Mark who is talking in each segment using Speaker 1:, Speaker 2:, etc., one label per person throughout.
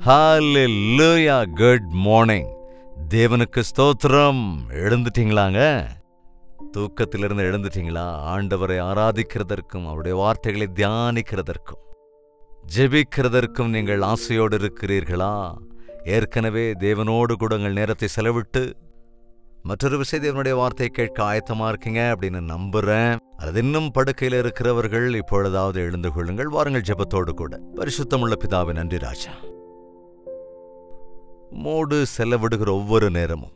Speaker 1: ஹalleluya good morning தேவனுக்கு ஸ்தோத்திரம் எழுந்துட்டீங்களாங்க தூக்கத்திலிருந்து எழுந்துட்டீங்களா ஆண்டவரை ஆராதிக்கிறதற்கும் அவருடைய வார்த்தைகளை தியானிக்கிறதற்கும் ஜெபிக்கிறதற்கும் நீங்கள் ஆசையோடு இருக்கிறீர்களா ஏற்கனவே தேவனோடு கூட உங்கள் நேரத்தை செலவிட்டு மற்றொரு விஷயம் தேவனுடைய வார்த்தையை கேட்க ஆயத்தமா இருக்கீங்க அப்படின்னு நம்புறேன் அது இன்னும் படுக்கையில் இருக்கிறவர்கள் இப்பொழுதாவது எழுந்து கொள்ளுங்கள் வாருங்கள் ஜெபத்தோடு கூட பரிசுத்தமுள்ள பிதாவை நன்றி ராஜா மோடு செலவிடுகிற ஒவ்வொரு நேரமும்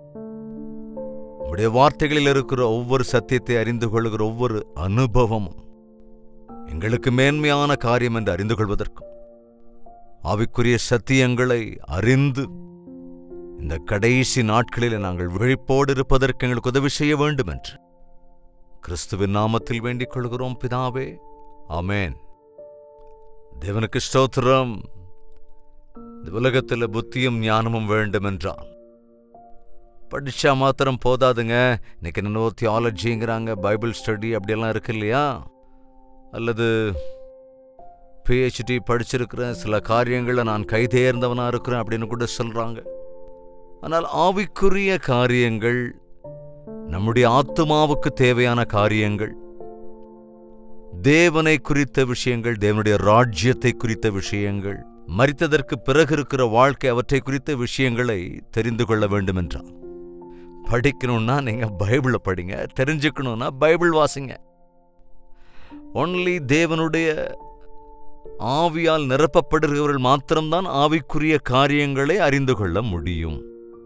Speaker 1: உடைய வார்த்தைகளில் இருக்கிற ஒவ்வொரு சத்தியத்தை அறிந்து கொள்கிற ஒவ்வொரு அனுபவமும் எங்களுக்கு மேன்மையான காரியம் என்று அறிந்து கொள்வதற்கும் ஆவிக்குரிய சத்தியங்களை அறிந்து இந்த கடைசி நாட்களில் நாங்கள் விழிப்போடு இருப்பதற்கு எங்களுக்கு உதவி செய்ய வேண்டும் என்று கிறிஸ்துவின் நாமத்தில் வேண்டிக் கொள்கிறோம் பிதாவே ஆமென் தேவனுக்கு ஸ்தோத்திரம் இந்த உலகத்தில் புத்தியும் ஞானமும் வேண்டும் என்றால் படிச்சா மாத்திரம் போதாதுங்க இன்னைக்கு என்னவோ தியாலஜிங்கிறாங்க பைபிள் ஸ்டடி அப்படியெல்லாம் இருக்கு இல்லையா அல்லது பிஹெச்டி படிச்சிருக்கிறேன் சில காரியங்களில் நான் கைதேர்ந்தவனா இருக்கிறேன் அப்படின்னு கூட சொல்றாங்க ஆனால் ஆவிக்குரிய காரியங்கள் நம்முடைய ஆத்துமாவுக்கு தேவையான காரியங்கள் தேவனை குறித்த விஷயங்கள் தேவனுடைய ராஜ்யத்தை குறித்த விஷயங்கள் மரித்ததற்கு பிறகு இருக்கிற வாழ்க்கை அவற்றை குறித்த விஷயங்களை தெரிந்து கொள்ள வேண்டும் என்றான் படிக்கணும்னா நீங்க பைபிளை படிங்க தெரிஞ்சுக்கணும்னா பைபிள் வாசிங்க ஒன்லி தேவனுடைய ஆவியால் நிரப்பப்படுகிறவர்கள் மாத்திரம்தான் ஆவிக்குரிய காரியங்களை அறிந்து கொள்ள முடியும்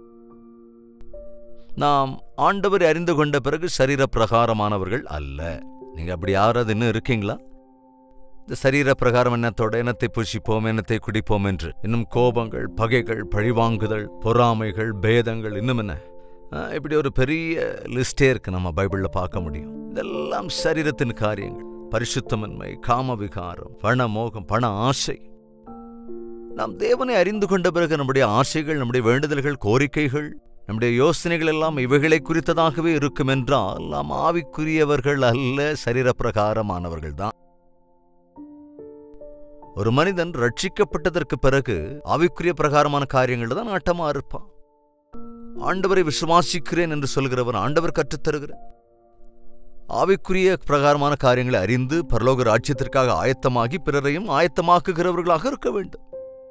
Speaker 1: நாம் ஆண்டவரை அறிந்து கொண்ட பிறகு சரீர பிரகாரமானவர்கள் அல்ல நீங்க அப்படி யாராவது இன்னும் இருக்கீங்களா இந்த சரீர பிரகாரம் எண்ணத்தோட எண்ணத்தை புஷிப்போம் எண்ணத்தை குடிப்போம் என்று இன்னும் கோபங்கள் பகைகள் பழிவாங்குதல் பொறாமைகள் பேதங்கள் இன்னும் என்ன ஆ, இப்படி ஒரு பெரிய லிஸ்டே இருக்கு நம்ம பைபிள்ல பார்க்க முடியும் இதெல்லாம் சரீரத்தின் காரியங்கள் பரிசுத்தமின்மை காம விகாரம் பண மோகம் பண ஆசை நாம் தேவனை அறிந்து கொண்ட பிறகு நம்முடைய ஆசைகள் நம்முடைய வேண்டுதல்கள் கோரிக்கைகள் நம்முடைய யோசனைகள் எல்லாம் இவைகளை குறித்ததாகவே இருக்கும் என்றால் நாம் ஆவிக்குரியவர்கள் அல்ல சரீர பிரகாரமானவர்கள் தான் ஒரு மனிதன் ரட்சிக்கப்பட்டதற்கு பிறகு ஆவிக்குரிய பிரகாரமான காரியங்கள் தான் ஆட்டமா இருப்பான் ஆண்டவரை விசுவாசிக்கிறேன் என்று சொல்கிறவன் ஆண்டவர் கற்றுத்தருகிறார் ஆவிக்குரிய பிரகாரமான காரியங்களை அறிந்து பரலோக ராஜ்யத்திற்காக ஆயத்தமாகி பிறரையும் ஆயத்தமாக்குகிறவர்களாக இருக்க வேண்டும்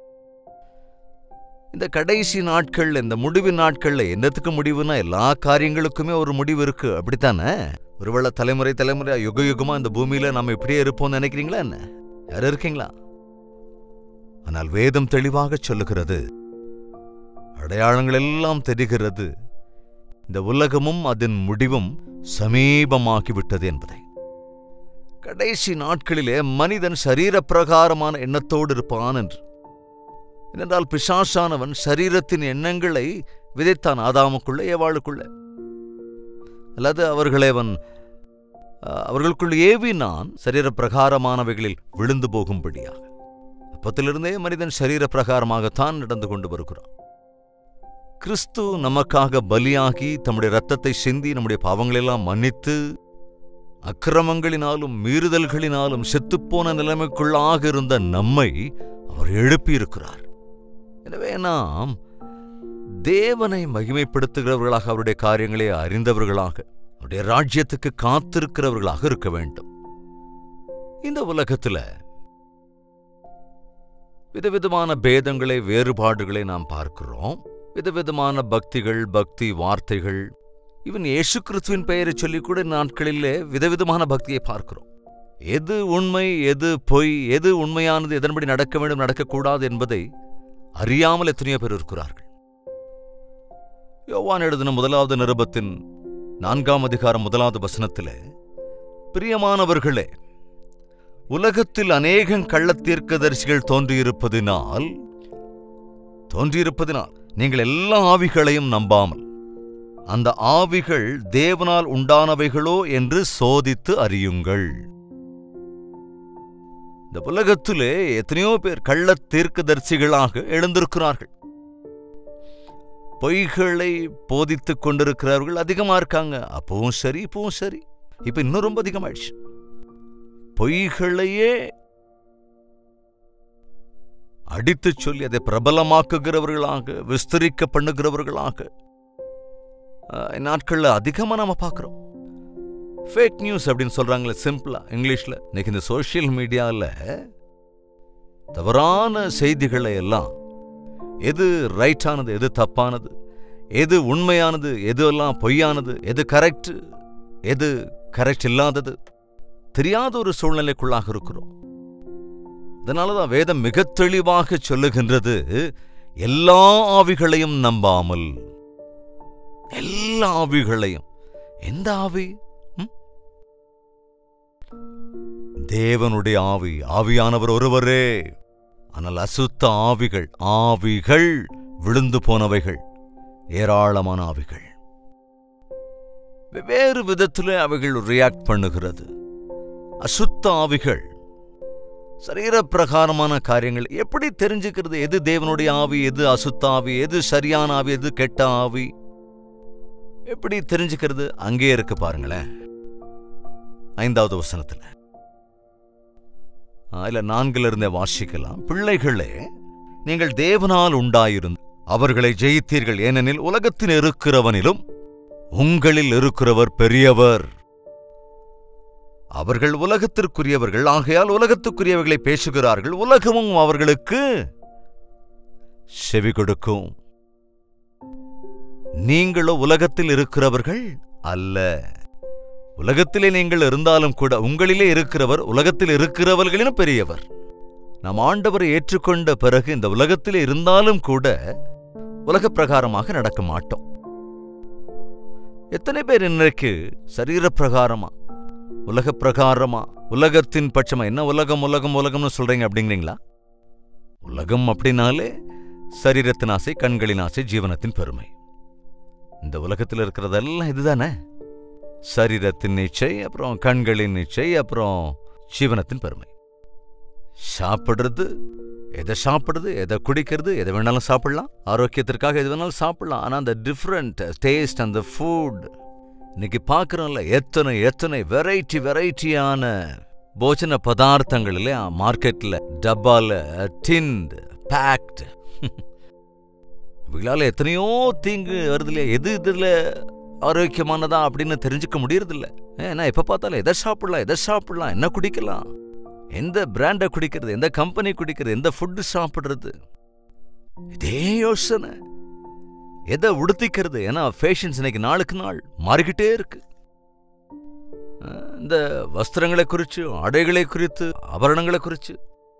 Speaker 1: இந்த கடைசி நாட்கள் இந்த முடிவின் நாட்கள்ல என்னத்துக்கு முடிவுனா எல்லா காரியங்களுக்குமே ஒரு முடிவு இருக்கு அப்படித்தானே ஒருவேளை தலைமுறை தலைமுறை யுக யுகமா இந்த பூமியில நம்ம இப்படியே இருப்போம்னு நினைக்கிறீங்களா என்ன யாரும் இருக்கீங்களா ஆனால் வேதம் தெளிவாக சொல்லுகிறது அடையாளங்கள் எல்லாம் தெரிகிறது இந்த உலகமும் அதன் முடிவும் சமீபமாகிவிட்டது என்பதை கடைசி நாட்களிலே மனிதன் சரீர பிரகாரமான எண்ணத்தோடு இருப்பான் என்று ஏனென்றால் பிசாசானவன் சரீரத்தின் எண்ணங்களை விதைத்தான் ஆதாமுக்குள்ள ஏவாளுக்குள்ள அல்லது அவர்களை அவன் அஹ், அவர்களுக்குள் ஏவினான் சரீர பிரகாரமானவைகளில் விழுந்து போகும்படியாக அப்பத்திலிருந்தே மனிதன் சரீர பிரகாரமாகத்தான் நடந்து கொண்டு வருகிறான் கிறிஸ்து நமக்காக பலியாகி தம்முடைய இரத்தத்தை சிந்தி நம்முடைய பாவங்களெல்லாம் மன்னித்து அக்கிரமங்களினாலும் மீறுதல்களினாலும் செத்துப்போன நிலைமைக்குள்ளாக இருந்த நம்மை அவர் எழுப்பியிருக்கிறார் எனவே நாம் தேவனை மகிமைப்படுத்துகிறவர்களாக அவருடைய காரியங்களை அறிந்தவர்களாக அவருடைய ராஜ்யத்துக்கு காத்திருக்கிறவர்களாக இருக்க வேண்டும் இந்த உலகத்துல விதவிதமான பேதங்களை வேறுபாடுகளை நாம் பார்க்கிறோம் விதவிதமான பக்திகள் பக்தி வார்த்தைகள் இவன் இயேசு கிறிஸ்துவின் பெயரை சொல்லி கூட இந்த நாட்களிலே விதவிதமான பக்தியை பார்க்கிறோம் எது உண்மை எது பொய் எது உண்மையானது எதன்படி நடக்க வேண்டும் நடக்கக்கூடாது என்பதை அறியாமல் எத்தனையோ பேர் இருக்கிறார்கள் யோவான் எழுதின முதலாவது நிருபத்தின் நான்காம் அதிகாரம் முதலாவது வசனத்திலே பிரியமானவர்களே உலகத்தில் அநேகம் கள்ளத்தீர்க்கதரிசிகள் தோன்றியிருப்பதினால் தோன்றியிருப்பதினால் நீங்கள் எல்லா ஆவிகளையும் நம்பாமல் அந்த ஆவிகள் தேவனால் உண்டானவைகளோ என்று சோதித்து அறியுங்கள் இந்த உலகத்திலே எத்தனையோ பேர் கள்ளத் தீர்க்கதரிசிகளாக எழுந்திருக்கிறார்கள் பொய்களை போதித்துக் கொண்டிருக்கிறவர்கள் அதிகமா இருக்காங்க அப்பவும் சரி இப்பவும் சரி இப்ப இன்னும் ரொம்ப அதிகமாயிடுச்சு பொய்களையே அடித்துச் சொல்லி அதை பிரபலமாக்குகிறவர்களாக விஸ்தரிக்க பண்ணுகிறவர்களாக அஹ், இந்நாட்கள்ல அதிகமா நாம பார்க்கிறோம் ஃபேக் நியூஸ் அப்படின்னு சொல்றாங்களே சிம்பிளா இங்கிலீஷ்ல இன்னைக்கு இந்த சோஷியல் மீடியால தவறான செய்திகளை எல்லாம் எது ரைட்டானது எது தப்பானது எது உண்மையானது எது எல்லாம் பொய்யானது எது கரெக்ட் எது கரெக்ட் இல்லாதது தெரியாத ஒரு சூழ்நிலைக்குள்ளாக இருக்கிறோம் அதனாலதான் வேதம் மிக தெளிவாக சொல்லுகின்றது எல்லா ஆவிகளையும் நம்பாமல் எல்லா ஆவிகளையும் எந்த ஆவி ம்? தேவனுடைய ஆவி ஆவியானவர் ஒருவரே ஆனால் அசுத்த ஆவிகள் ஆவிகள் விழுந்து போனவைகள் ஏராளமான ஆவிகள் வெவ்வேறு விதத்தில் அவைகள் ரியாக்ட் பண்ணுகிறது அசுத்த ஆவிகள் சரீர பிரகாரமான காரியங்கள் எப்படி தெரிஞ்சுக்கிறது எது தேவனுடைய ஆவி எது அசுத்த ஆவி எது சரியான ஆவி எது கெட்ட ஆவி எப்படி தெரிஞ்சுக்கிறது அங்கே இருக்கு பாருங்களேன் ஐந்தாவது வசனத்துல ஆ, இல்ல நான்குல இருந்தே வாசிக்கலாம் பிள்ளைகளே நீங்கள் தேவனால் உண்டாயிருந்து அவர்களை ஜெயித்தீர்கள் ஏனெனில் உலகத்தில் இருக்கிறவனிலும் உங்களில் இருக்கிறவர் பெரியவர் அவர்கள் உலகத்திற்குரியவர்கள் ஆகையால் உலகத்துக்குரியவர்களை பேசுகிறார்கள் உலகமும் அவர்களுக்கு செவி கொடுக்கும் நீங்களோ உலகத்தில் இருக்கிறவர்கள் அல்ல உலகத்திலே நீங்கள் இருந்தாலும் கூட உங்களிலே இருக்கிறவர் உலகத்தில் இருக்கிறவர்களிலும் பெரியவர் நாம் ஆண்டவரை ஏற்றுக்கொண்ட பிறகு இந்த உலகத்திலே இருந்தாலும் கூட உலக பிரகாரமாக நடக்க மாட்டோம் எத்தனை பேர் இன்றைக்கு சரீர பிரகாரமா உலக பிரகாரமா உலகத்தின் பட்சமா என்ன உலகம் உலகம் உலகம்னு சொல்றீங்க அப்படிங்கிறீங்களா உலகம் அப்படின்னாலே சரீரத்தின் ஆசை கண்களின் ஆசை ஜீவனத்தின் பெருமை இந்த உலகத்தில் இருக்கிறதெல்லாம் இதுதானே சரீரத்தின் இச்சை அப்புறம் கண்களின் இச்சை அப்புறம் ஜீவனத்தின் பெருமை சாப்பிடுறது எதை சாப்பிடுறது எதை குடிக்கிறது எதை வேணாலும் சாப்பிடலாம் ஆரோக்கியத்திற்காக எது வேணாலும் சாப்பிடலாம் ஆனால் அந்த டிஃப்ரெண்ட் டேஸ்ட் அந்த ஃபுட் இன்னைக்கு பார்க்குறோம்ல எத்தனை எத்தனை வெரைட்டி வெரைட்டியான போஜன பதார்த்தங்கள் இல்லையா மார்க்கெட்டில் டப்பால டின்ட் பேக்டு இவங்களால எத்தனையோ தீங்கு வருது இல்லையா எது இதில் ஆரோக்கியமானதா அப்படின்னு தெரிஞ்சுக்க முடியறதில்ல ஏன்னா எப்போ பார்த்தாலும் எதை சாப்பிடலாம் எதை சாப்பிடலாம் என்ன குடிக்கலாம் எந்த பிராண்டை குடிக்கிறது எந்த கம்பெனி குடிக்கிறது எந்த ஃபுட்டு சாப்பிடுறது இதே யோசனை எதை உடுத்திக்கிறது ஏன்னா ஃபேஷன்ஸ் இன்னைக்கு நாளுக்கு நாள் மாறிக்கிட்டே இருக்கு அஹ் இந்த வஸ்திரங்களை குறித்து ஆடைகளை குறித்து ஆபரணங்களை குறித்து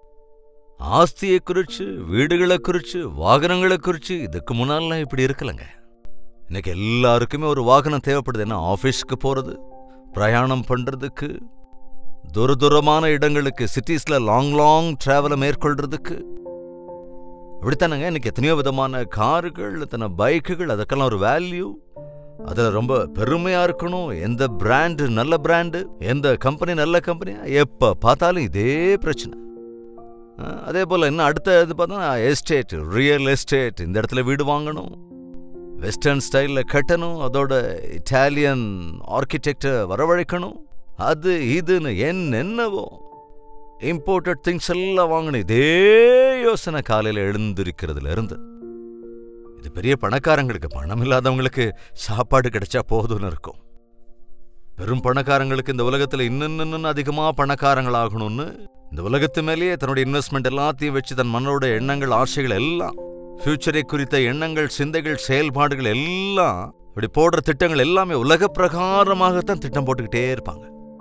Speaker 1: ஆஸ்தியை குறித்து வீடுகளை குறித்து வாகனங்களை குறித்து இதுக்கு முன்னாலாம் இப்படி இருக்கலங்க இன்னைக்கு எல்லாருக்குமே ஒரு வாகனம் தேவைப்படுது என்ன ஆஃபீஸ்க்கு போகிறது பிரயாணம் பண்ணுறதுக்கு தூர தூரமான இடங்களுக்கு சிட்டிஸில் லாங் லாங் ட்ராவலை மேற்கொள்றதுக்கு அப்படித்தானங்க இன்னைக்கு எத்தனையோ விதமான கார்கள் எத்தனை பைக்குகள் அதுக்கெல்லாம் ஒரு வேல்யூ அதில் ரொம்ப பெருமையாக இருக்கணும் எந்த பிராண்டு நல்ல பிராண்டு எந்த கம்பெனி நல்ல கம்பெனி எப்போ பார்த்தாலும் இதே பிரச்சனை அஹ் அதே போல் இன்னும் அடுத்த இது பார்த்தா எஸ்டேட் ரியல் எஸ்டேட் இந்த இடத்துல வீடு வாங்கணும் வெஸ்டர்ன் ஸ்டைலில் கட்டணும் அதோட இட்டாலியன் ஆர்கிடெக்டை வரவழைக்கணும் அது இதுன்னு என்னென்னவோ இம்போர்ட்டட் திங்ஸ் எல்லாம் வாங்கணும் இதே யோசனை காலையில் எழுந்திருக்கிறதுல இருந்து இது பெரிய பணக்காரங்களுக்கு பணம் இல்லாதவங்களுக்கு சாப்பாடு கிடைச்சா போதும்னு இருக்கும் பெரும் பணக்காரங்களுக்கு இந்த உலகத்தில் இன்னும் இன்னும் அதிகமாக பணக்காரங்களாகணும்னு இந்த உலகத்து மேலேயே தன்னுடைய இன்வெஸ்ட்மெண்ட் எல்லாத்தையும் வச்சு தன் மனோட எண்ணங்கள் ஆசைகள் எல்லாம் ஃபியூச்சரை குறித்த எண்ணங்கள் சிந்தைகள் செயல்பாடுகள் எல்லாம் இப்படி போடுற திட்டங்கள் எல்லாமே உலக பிரகாரமாகத்தான் திட்டம் போட்டுக்கிட்டே இருப்பாங்க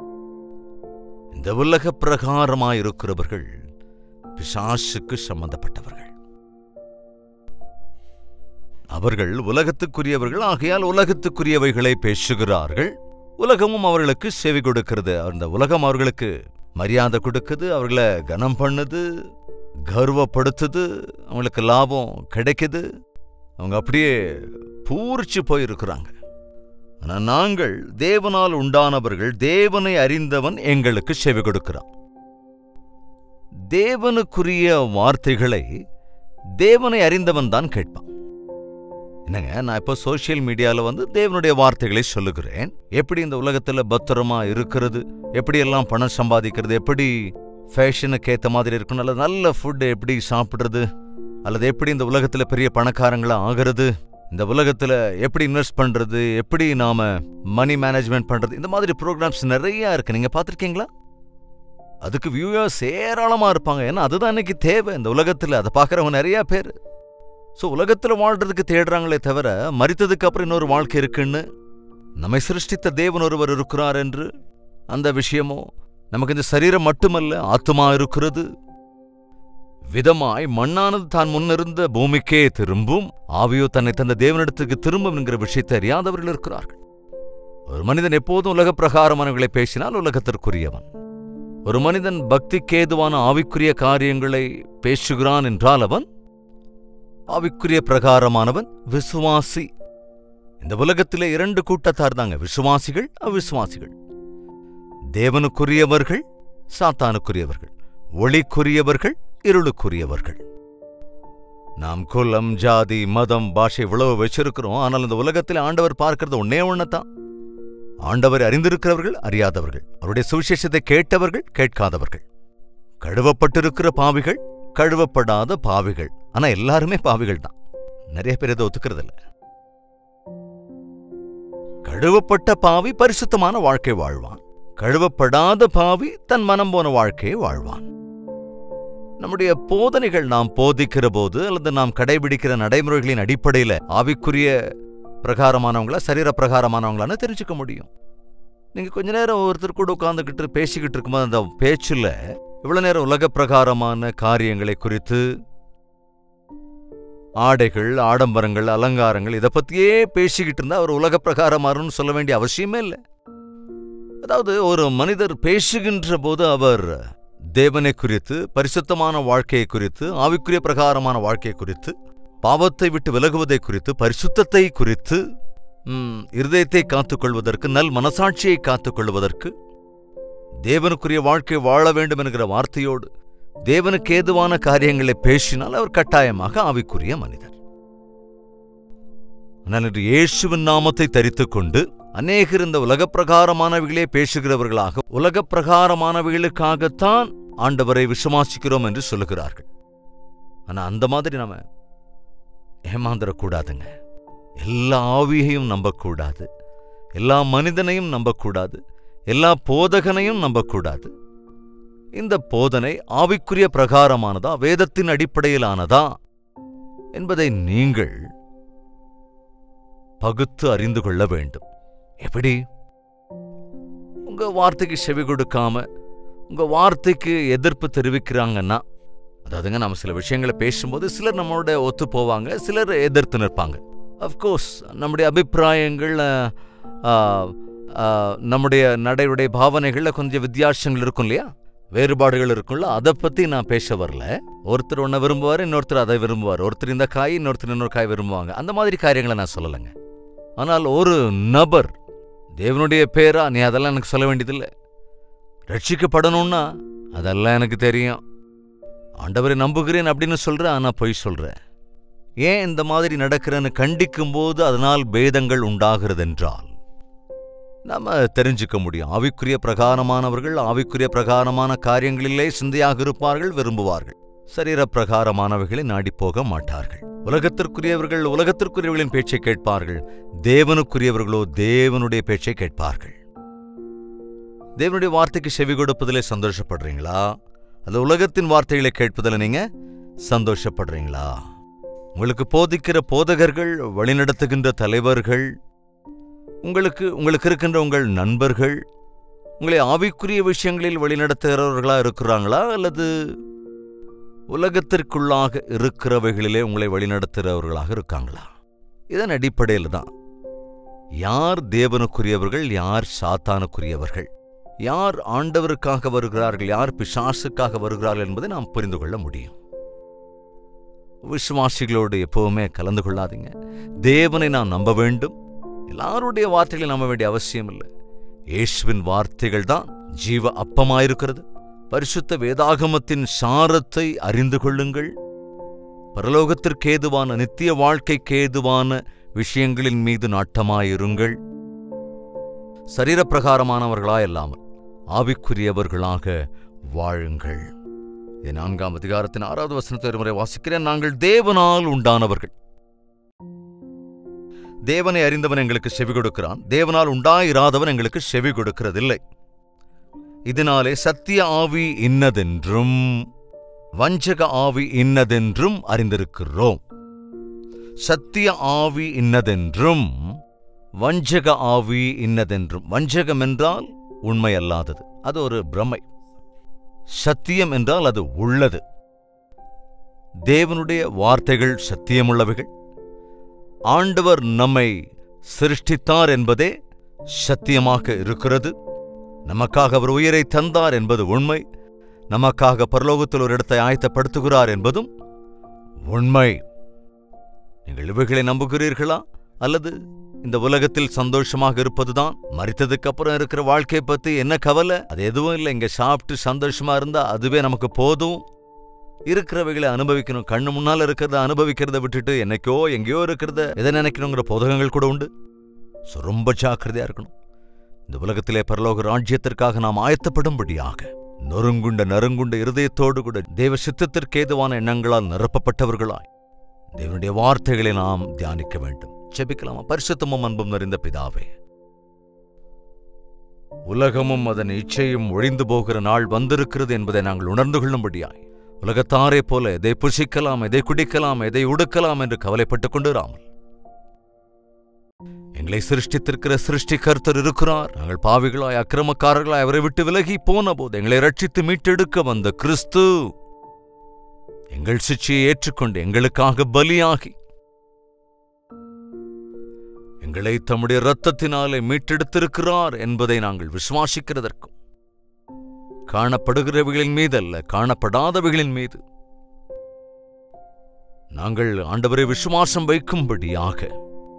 Speaker 1: இந்த உலக பிரகாரமாக இருக்கிறவர்கள் பிசாசுக்கு சம்பந்தப்பட்டவர்கள் அவர்கள் உலகத்துக்குரியவர்கள் ஆகையால் உலகத்துக்குரியவைகளை பேசுகிறார்கள் உலகமும் அவர்களுக்கு செவி கொடுக்கிறது அந்த உலகம் அவர்களுக்கு மரியாதை கொடுக்குது அவர்களை கனம் பண்ணுது கர்வப்படுத்துது அவங்களுக்கு லாபம் கிடைக்குது அவங்க அப்படியே பூரிச்சு போயிருக்கிறாங்க ஆனா நாங்கள் தேவனால் உண்டானவர்கள் தேவனை அறிந்தவன் எங்களுக்கு செவி கொடுக்கிறான் தேவனுக்குரிய வார்த்தைகளை தேவனை அறிந்தவன் தான் கேட்பான் என்னங்க நான் இப்போ சோஷியல் மீடியாவில் வந்து தேவனுடைய வார்த்தைகளை சொல்லுகிறேன் எப்படி இந்த உலகத்தில் பத்திரமா இருக்கிறது எப்படி எல்லாம் பணம் சம்பாதிக்கிறது எப்படி ஃபேஷனுக்கு ஏற்ற மாதிரி இருக்கணும் அல்லது நல்ல ஃபுட்டு எப்படி சாப்பிட்றது அல்லது எப்படி இந்த உலகத்தில் பெரிய பணக்காரங்களா ஆகிறது இந்த உலகத்தில் எப்படி இன்வெஸ்ட் பண்ணுறது எப்படி நாம மணி மேனேஜ்மெண்ட் பண்ணுறது இந்த மாதிரி ப்ரோக்ராம்ஸ் நிறைய இருக்கு நீங்கள் பார்த்துருக்கீங்களா அதுக்கு வியூவர்ஸ் ஏராளமாக இருப்பாங்க ஏன்னா அதுதான் இன்னைக்கு தேவை இந்த உலகத்தில் அதை பார்க்குறவங்க நிறையா பேர் ஸோ உலகத்தில் வாழ்றதுக்கு தேடுறாங்களே தவிர மரித்ததுக்கு அப்புறம் இன்னொரு வாழ்க்கை இருக்குன்னு நம்மை சிருஷ்டித்த தேவன் ஒருவர் இருக்கிறார் என்று அந்த விஷயமோ நமக்கு இந்த சரீரம் மட்டுமல்ல ஆத்துமா இருக்கிறது விதமாய் மண்ணானது தான் முன்னிருந்த பூமிக்கே திரும்பும் ஆவியோ தன்னை தந்த தேவனிடத்துக்கு திரும்பும் என்கிற விஷயத்தை அறியாதவர்கள் இருக்கிறார்கள் ஒரு மனிதன் எப்போதும் உலக பிரகாரமானவர்களை பேசினால் உலகத்திற்குரியவன் ஒரு மனிதன் பக்திக்கேதுவான ஆவிக்குரிய காரியங்களை பேசுகிறான் என்றால் அவன் ஆவிக்குரிய பிரகாரமானவன் விசுவாசி இந்த உலகத்திலே இரண்டு கூட்டத்தார் தாங்க விசுவாசிகள் அவிசுவாசிகள் தேவனுக்குரியவர்கள் சாத்தானுக்குரியவர்கள் ஒளிக்குரியவர்கள் இருளுக்குரியவர்கள் நாம் குலம் ஜாதி மதம் பாஷை இவ்வளவு வச்சிருக்கிறோம் ஆனால் இந்த உலகத்தில் ஆண்டவர் பார்க்கிறது ஒன்னே ஒண்ணுதான் ஆண்டவரை அறிந்திருக்கிறவர்கள் அறியாதவர்கள் அவருடைய சுவிசேஷத்தை கேட்டவர்கள் கேட்காதவர்கள் கழுவப்பட்டிருக்கிற பாவிகள் கழுவப்படாத பாவிகள் ஆனா எல்லாருமே பாவிகள் தான் நிறைய பேர் இதை ஒத்துக்கிறது இல்ல கழுவப்பட்ட பாவி பரிசுத்தமான வாழ்க்கை வாழ்வான் கழுவப்படாத பாவி தன் மனம் போன வாழ்க்கையை வாழ்வான் நம்முடைய போதனைகள் நாம் போதிக்கிற போது அல்லது நாம் கடைபிடிக்கிற நடைமுறைகளின் அடிப்படையில் ஆவிக்குரிய பிரகாரமானவங்களா சரீர பிரகாரமானவங்களான்னு தெரிஞ்சுக்க முடியும் நீங்க கொஞ்ச நேரம் ஒருத்தர் கூட உட்காந்துக்கிட்டு பேசிக்கிட்டு இருக்கும்போது அந்த பேச்சுல இவ்வளவு நேரம் உலக பிரகாரமான காரியங்களை குறித்து ஆடைகள் ஆடம்பரங்கள் அலங்காரங்கள் இதை பத்தியே பேசிக்கிட்டு இருந்தா அவர் உலக பிரகாரமானு சொல்ல வேண்டிய அவசியமே இல்லை அதாவது ஒரு மனிதர் பேசுகின்ற போது அவர் தேவனை குறித்து பரிசுத்தமான வாழ்க்கையை குறித்து ஆவிக்குரிய பிரகாரமான வாழ்க்கை குறித்து பாவத்தை விட்டு விலகுவதை குறித்து பரிசுத்தத்தை குறித்து ம், இருதயத்தை காத்துக்கொள்வதற்கு நல் மனசாட்சியை காத்துக்கொள்வதற்கு தேவனுக்குரிய வாழ்க்கை வாழ வேண்டும் என்கிற வார்த்தையோடு தேவனுக்கு ஏதுவான காரியங்களை பேசினால் அவர் கட்டாயமாக ஆவிக்குரிய மனிதர் ஆனால் இன்று இயேசுவின் நாமத்தை தரித்துக் கொண்டு அநேகர் இந்த உலக பிரகாரமானவைகளே பேசுகிறவர்களாக உலக பிரகாரமானவைகளுக்காகத்தான் ஆண்டவரை விசுவாசிக்கிறோம் என்று சொல்லுகிறார்கள் ஆனா அந்த மாதிரி நாம ஏமாந்துடக்கூடாதுங்க எல்லா ஆவியையும் நம்பக்கூடாது எல்லா மனிதனையும் நம்பக்கூடாது எல்லா போதகனையும் நம்பக்கூடாது இந்த போதனை ஆவிக்குரிய பிரகாரமானதா வேதத்தின் அடிப்படையிலானதா என்பதை நீங்கள் பகுத்து அறிந்து கொள்ள வேண்டும் எப்படி உங்க வார்த்தைக்கு செவி கொடுக்காம உங்க வார்த்தைக்கு எதிர்ப்பு தெரிவிக்கிறாங்கன்னா அதாவதுங்க நம்ம சில விஷயங்களை பேசும்போது சிலர் நம்மளோட ஒத்து போவாங்க சிலர் எதிர்த்து நிற்பாங்க அஃப்கோர்ஸ் நம்முடைய அபிப்பிராயங்கள் அஹ், ஆஹ், ஆஹ், நம்முடைய நடையுடைய பாவனைகளில் கொஞ்சம் வித்தியாசங்கள் இருக்கும் இல்லையா வேறுபாடுகள் இருக்கும்ல அதை பத்தி நான் பேச வரல ஒருத்தர் ஒன்றை விரும்புவார் இன்னொருத்தர் அதை விரும்புவார் ஒருத்தர் இந்த காய் இன்னொருத்தர் இன்னொரு காய் விரும்புவாங்க அந்த மாதிரி காரியங்களை நான் சொல்லலைங்க ஆனால் ஒரு நபர் தேவனுடைய பேரா நீ அதெல்லாம் எனக்கு சொல்ல வேண்டியதில்லை ரட்சிக்கப்படணும்னா அதெல்லாம் எனக்கு தெரியும் ஆண்டவரை நம்புகிறேன் அப்படின்னு சொல்ற ஆனா பொய் சொல்ற ஏன் இந்த மாதிரி நடக்கிறன்னு கண்டிக்கும் போது அதனால் பேதங்கள் உண்டாகிறது என்றால் நாம தெரிஞ்சுக்க முடியும் ஆவிக்குரிய பிரகாரமானவர்கள் ஆவிக்குரிய பிரகாரமான காரியங்களிலே சிந்தையாக இருப்பார்கள் விரும்புவார்கள் சரீர பிரகாரமானவைகளை நாடிப் போக மாட்டார்கள் உலகத்திற்குரியவர்கள் உலகத்திற்குரியவர்களின் பேச்சை கேட்பார்கள் தேவனுக்குரியவர்களோ தேவனுடைய பேச்சை கேட்பார்கள் தேவனுடைய வார்த்தைக்கு செவி கொடுப்பதிலே சந்தோஷப்படுறீங்களா அல்ல உலகத்தின் வார்த்தைகளை கேட்பதில் நீங்க சந்தோஷப்படுறீங்களா உங்களுக்கு போதிக்கிற போதகர்கள் வழிநடத்துகின்ற தலைவர்கள் உங்களுக்கு உங்களுக்கு இருக்கின்ற உங்கள் நண்பர்கள் உங்களை ஆவிக்குரிய விஷயங்களில் வழிநடத்துகிறவர்களா இருக்கிறாங்களா அல்லது உலகத்திற்குள்ளாக இருக்கிறவைகளிலே உங்களை வழிநடத்துகிறவர்களாக இருக்காங்களா இதன் அடிப்படையில் தான் யார் தேவனுக்குரியவர்கள் யார் சாத்தானுக்குரியவர்கள் யார் ஆண்டவருக்காக வருகிறார்கள் யார் பிசாசுக்காக வருகிறார்கள் என்பதை நாம் புரிந்து கொள்ள முடியும் விசுவாசிகளோடு எப்பவுமே கலந்து கொள்ளாதீங்க தேவனை நாம் நம்ப வேண்டும் எல்லாருடைய வார்த்தைகளை நம்ப வேண்டிய அவசியம் இல்லை இயேசுவின் வார்த்தைகள் தான் ஜீவ அப்பமாயிருக்கிறது பரிசுத்த வேதாகமத்தின் சாரத்தை அறிந்து கொள்ளுங்கள் பரலோகத்திற்கேதுவான நித்திய வாழ்க்கைக்கேதுவான விஷயங்களின் மீது நாட்டமாயிருங்கள் சரீரப்பிரகாரமானவர்களாய் இல்லாமல் ஆவிக்குரியவர்களாக வாழுங்கள் இது நான்காம் அதிகாரத்தின் ஆறாவது வசனத்தை ஒரு முறை வாசிக்கிறேன் நாங்கள் தேவனால் உண்டானவர்கள் தேவனை அறிந்தவன் எங்களுக்கு செவி கொடுக்கிறான் தேவனால் உண்டாயிராதவன் எங்களுக்கு செவி கொடுக்கிறதில்லை இதனாலே சத்திய ஆவி இன்னதென்றும் வஞ்சக ஆவி இன்னதென்றும் அறிந்திருக்கிறோம் சத்திய ஆவி இன்னதென்றும் வஞ்சக ஆவி இன்னதென்றும் வஞ்சகம் என்றால் உண்மை அல்லாதது அது ஒரு பிரமை சத்தியம் என்றால் அது உள்ளது தேவனுடைய வார்த்தைகள் சத்தியமுள்ளவைகள் ஆண்டவர் நம்மை சிருஷ்டித்தார் என்பதே சத்தியமாக இருக்கிறது நமக்காக அவர் உயிரை தந்தார் என்பது உண்மை நமக்காக பரலோகத்தில் ஒரு இடத்தை ஆயத்தப்படுத்துகிறார் என்பதும் உண்மை நீங்கள் இவைகளை நம்புகிறீர்களா அல்லது இந்த உலகத்தில் சந்தோஷமாக இருப்பதுதான் மறித்ததுக்கு அப்புறம் இருக்கிற வாழ்க்கையை பத்தி என்ன கவலை அது எதுவும் இல்லை இங்க சாப்பிட்டு சந்தோஷமா இருந்தா அதுவே நமக்கு போதும் இருக்கிறவைகளை அனுபவிக்கணும் கண்ணு முன்னால இருக்கிறத அனுபவிக்கிறத விட்டுட்டு என்னைக்கோ எங்கேயோ இருக்கிறத எதை நினைக்கணுங்கிற போதகங்கள் கூட உண்டு So, ரொம்ப ஜாக்கிரதையா இருக்கணும் இந்த உலகத்திலே பரலோக ராஜ்யத்திற்காக நாம் ஆயத்தப்படும்படியாக நொறுங்குண்ட நறுங்குண்ட இருதயத்தோடு கூட தேவ சித்தத்திற்கு ஏதுவான எண்ணங்களால் நிரப்பப்பட்டவர்களாய் தேவனுடைய வார்த்தைகளை நாம் தியானிக்க வேண்டும் ஜெபிக்கலாமா பரிசுத்தமும் அன்பும் நிறைந்த பிதாவே உலகமும் அதன் இச்சையும் ஒழிந்து போகிற நாள் வந்திருக்கிறது என்பதை நாங்கள் உணர்ந்து கொள்ளும்படியாய் உலகத்தாரே போல எதை புசிக்கலாம் எதை குடிக்கலாம் எதை உடுக்கலாம் என்று கவலைப்பட்டுக் கொண்டிராமல் எங்களை சிருஷ்டித்திருக்கிற சிருஷ்டி கர்த்தர் இருக்கிறார் நாங்கள் பாவிகளாய் அக்கிரமக்காரர்களாய் அவரை விட்டு விலகி போன போது எங்களை ரட்சித்து மீட்டெடுக்க வந்த கிறிஸ்து எங்கள் சிச்சையை ஏற்றுக்கொண்டு எங்களுக்காக பலியாகி எங்களை தம்முடைய இரத்தத்தினாலே மீட்டெடுத்திருக்கிறார் என்பதை நாங்கள் விசுவாசிக்கிறதற்கும் காணப்படுகிறவைகளின் மீது அல்ல காணப்படாதவைகளின் மீது நாங்கள் ஆண்டவரை விசுவாசம் வைக்கும்படியாக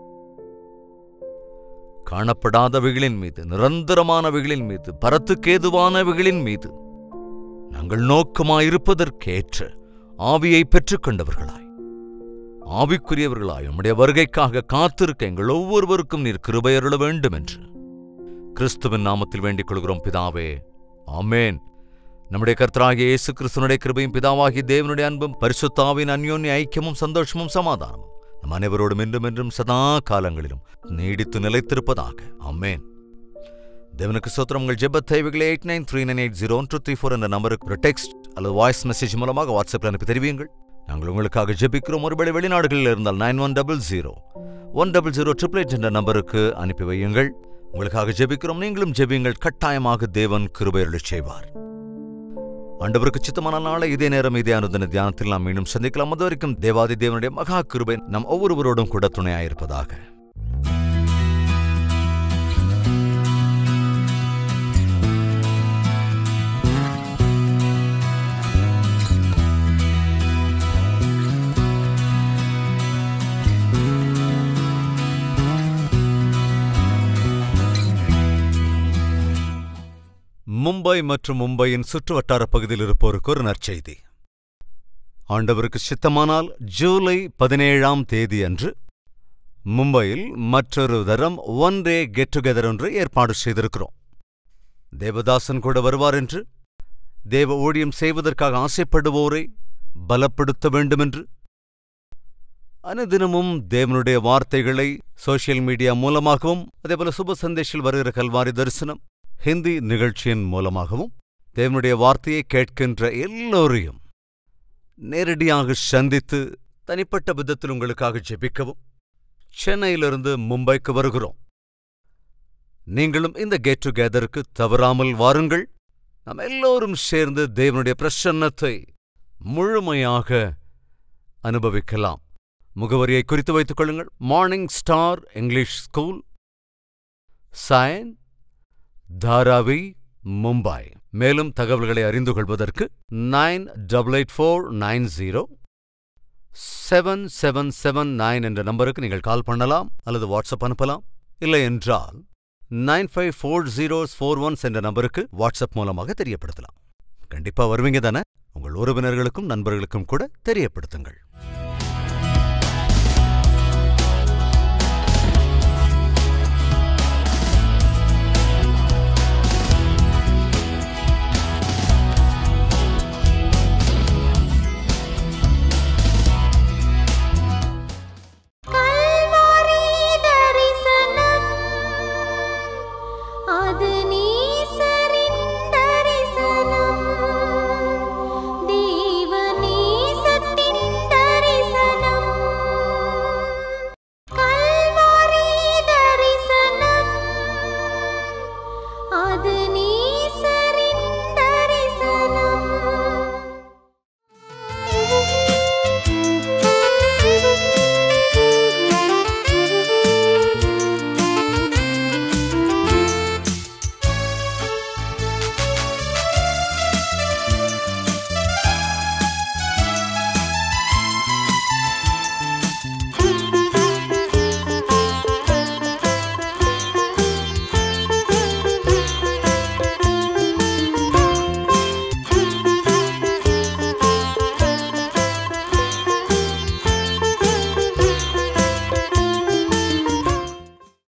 Speaker 1: காணப்படாதவைகளின் மீது நிரந்தரமானவைகளின் மீது பரத்துக்கேதுவானவைகளின் மீது நாங்கள் நோக்கமாயிருப்பதற்கேற்ற ஆவியை பெற்றுக்கொண்டவர்களாய் ஆவிக்குரியவர்களாய் உம்முடைய வருகைக்காக காத்திருக்க எங்கள் ஒவ்வொருவருக்கும் நீர் கிருபையருள வேண்டும் என்று கிறிஸ்துவின் நாமத்தில் வேண்டிக் கொள்கிறோம் பிதாவே ஆமேன் நம்முடைய கர்த்தராகிய இயேசு கிறிஸ்துனுடைய கிருபையும் பிதாவாகிய தேவனுடைய அன்பும் பரிசுத்தாவின் அந்யோன்ய ஐக்கியமும் சந்தோஷமும் சமாதானமும் நம் அனைவரோடும் என்றும் என்றும் சதா காலங்களிலும் நீடித்து நிலைத்திருப்பதாக ஆமேன் தேவனுக்கு சோத்திரம் உங்கள் ஜெப தேவைகளை eight nine three nine eight zero two three four என்ற நம்பருக்கு ஒரு டெக்ஸ்ட் அல்லது வாய்ஸ் மெசேஜ் மூலமாக வாட்ஸ்அப்பில் அனுப்பி தெரிவியுங்கள் நாங்கள் உங்களுக்காக ஜெபிக்கிறோம் ஒருவேளை வெளிநாடுகளில் இருந்தால் nine one double zero one double zero triple eight என்ற நம்பருக்கு அனுப்பி வையுங்கள் உங்களுக்காக ஜெபிக்கிறோம் நீங்களும் ஜெபியுங்கள் கட்டாயமாக தேவன் கிருபையருளச் செய்வார் ஆண்டவருக்கு சித்தமான நாளை இதே நேரம் இதே அனுதின தியானத்தில் நாம் மீண்டும் சந்திக்கலாம் அது வரைக்கும் தேவாதி தேவனுடைய மகா கிருபை நம் ஒவ்வொருவரோடும் கூட துணையாயிருப்பதாக மும்பை மற்றும் மும்பையின் சுற்றுவட்டார பகுதியில் இருப்போருக்கு ஒரு நற்செய்தி ஆண்டவருக்கு சித்தமானால் ஜூலை பதினேழாம் தேதி அன்று மும்பையில் மற்றொரு தரம் ஒன் டே கெட் டுகெதர் ஒன்று ஏற்பாடு செய்திருக்கிறோம் தேவதாசன் கூட வருவார் என்று தேவ ஊழியம் செய்வதற்காக ஆசைப்படுவோரை பலப்படுத்த வேண்டுமென்று அனுதினமும் தேவனுடைய வார்த்தைகளை சோஷியல் மீடியா மூலமாகவும் அதேபோல சுப சந்தேஷில் வருகிற கல்வாரி தரிசனம் ஹிந்தி நிகழ்ச்சியின் மூலமாகவும் தேவனுடைய வார்த்தையை கேட்கின்ற எல்லோரையும் நேரடியாக சந்தித்து தனிப்பட்ட விதத்தில் உங்களுக்காக ஜெபிக்கவும் சென்னையிலிருந்து மும்பைக்கு வருகிறோம் நீங்களும் இந்த கெட் டுகெதருக்கு தவறாமல் வாருங்கள் நாம் எல்லோரும் சேர்ந்து தேவனுடைய பிரசன்னத்தை முழுமையாக அனுபவிக்கலாம் முகவரியை குறித்து வைத்துக் கொள்ளுங்கள் morning star English school Sion Dharavi Mumbai மேலும் தகவல்களை அறிந்து கொள்வதற்கு nine double eight four nine zero seven seven seven nine என்ற நம்பருக்கு நீங்கள் கால் பண்ணலாம் அல்லது வாட்ஸ்அப் அனுப்பலாம் இல்லை என்றால் nine five four zeros four ones என்ற நம்பருக்கு வாட்ஸ்அப் மூலமாக தெரியப்படுத்தலாம் கண்டிப்பா வருவீங்க தானே உங்கள் உறவினர்களுக்கும் நண்பர்களுக்கும் கூட தெரியப்படுத்துங்கள்